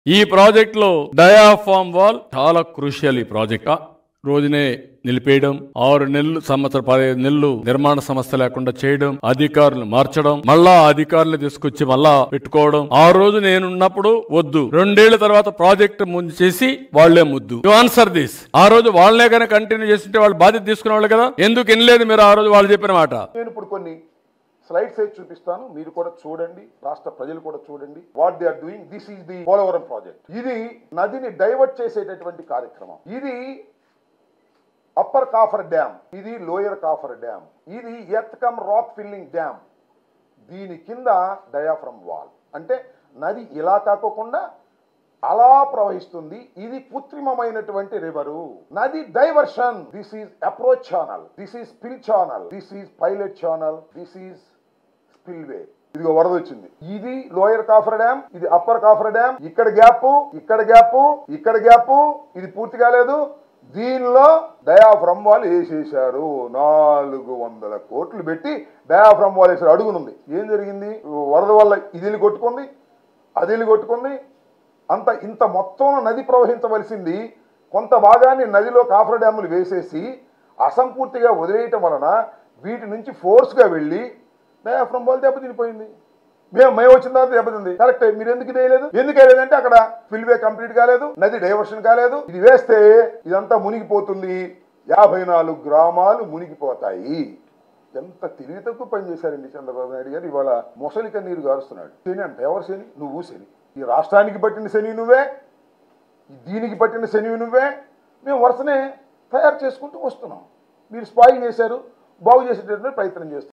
ఈ ప్రాజెక్ట్ లో diaphragm wall చాలా క్రూషియల్ ఈ ప్రాజెక్ట్ ఆ రోజునే నిలిపేయడం ఆరు నెలలు సంవత్సరం పదిహేను నెలలు నిర్మాణ సంస్థ లేకుండా చేయడం అధికారులు మార్చడం మళ్ళా ఆ అధికారులు తీసుకొచ్చి మళ్ళా పెట్టుకోవడం ఆ రోజు నేనున్నప్పుడు వద్దు రెండేళ్ల తర్వాత ప్రాజెక్ట్ ముందు చేసి వాళ్లే ముద్దు యు ఆన్సర్ దిస్ ఆ రోజు వాళ్ళనే కనుక కంటిన్యూ చేస్తుంటే వాళ్ళు బాధ్యత తీసుకునే వాళ్ళు కదా ఎందుకు వినలేదు మీరు ఆ రోజు వాళ్ళు చెప్పిన మాట నేను ఇప్పుడు కొన్ని స్లైడ్స్ అయితే చూపిస్తాను మీరు కూడా చూడండి రాష్ట్ర ప్రజలు కూడా చూడండి what they are doing this is the Polavaram project ఇది నదిని డైవర్ట్ చేసేటటువంటి కార్యక్రమం ఇది అప్పర్ కాఫర్ డ్యామ్ ఇది లోయర్ కాఫర్ డ్యామ్ ఇది earth cum rock filling dam దీని కింద డయాఫ్రమ్ వాల్ అంటే నది ఇలా కాకోకుండా అలా ప్రవహిస్తుంది ఇది కృత్రిమమైనటువంటి రివరు నది diversion this is approach channel this is spill channel this is pilot channel this is spillway ఇదిగో వరద వచ్చింది ఇది లోయర్ కాఫర్ డ్యామ్ ఇది అప్పర్ కాఫర్ డ్యామ్ ఇక్కడ గ్యాప్ ఇక్కడ గ్యాప్ ఇక్కడ గ్యాప్ ఇది పూర్తి కాలేదు దీనిలో డయాఫ్రమ్ వాల్ వేసేశారు నాలుగు వందల కోట్లు పెట్టి డయాఫ్రమ్ వాల్ వేసారు అడుగునుంది ఏం జరిగింది వరద వల్ల ఇది వెళ్ళి కొట్టుకుంది అది వెళ్ళి కొట్టుకుంది అంత ఇంత మొత్తం నది ప్రవహించవలసింది కొంత భాగాన్ని నదిలో కాఫర్ డ్యాములు వేసేసి అసంపూర్తిగా వదిలేయటం వలన వీటి నుంచి ఫోర్స్గా వెళ్ళి డయాఫ్రమ్ బాల్ దెబ్బతినిపోయింది మేము మేము వచ్చిన తర్వాత దెబ్బతింది కరెక్ట్ మీరు ఎందుకు వేయలేదు ఎందుకు వేయలేదంటే అక్కడ ఫిల్వే కంప్లీట్ కాలేదు నది డైవర్షన్ కాలేదు ఇది వేస్తే ఇదంతా మునిగిపోతుంది యాభై నాలుగు గ్రామాలు మునిగిపోతాయి ఎంత తెలివి తక్కువ పని చేశారండి చంద్రబాబు నాయుడు గారు ఇవాళ మొసలి కన్నీరు గారుస్తున్నాడు శని అంటే ఎవరు శని నువ్వు శని ఈ రాష్ట్రానికి పట్టిన శని నువ్వే ఈ దీనికి పట్టిన శని నువ్వే మేము వరుసనే తయారు చేసుకుంటూ వస్తున్నాం మీరు స్పాయిల్ చేశారు బాగు చేసేటటువంటి ప్రయత్నం చేస్తున్నాం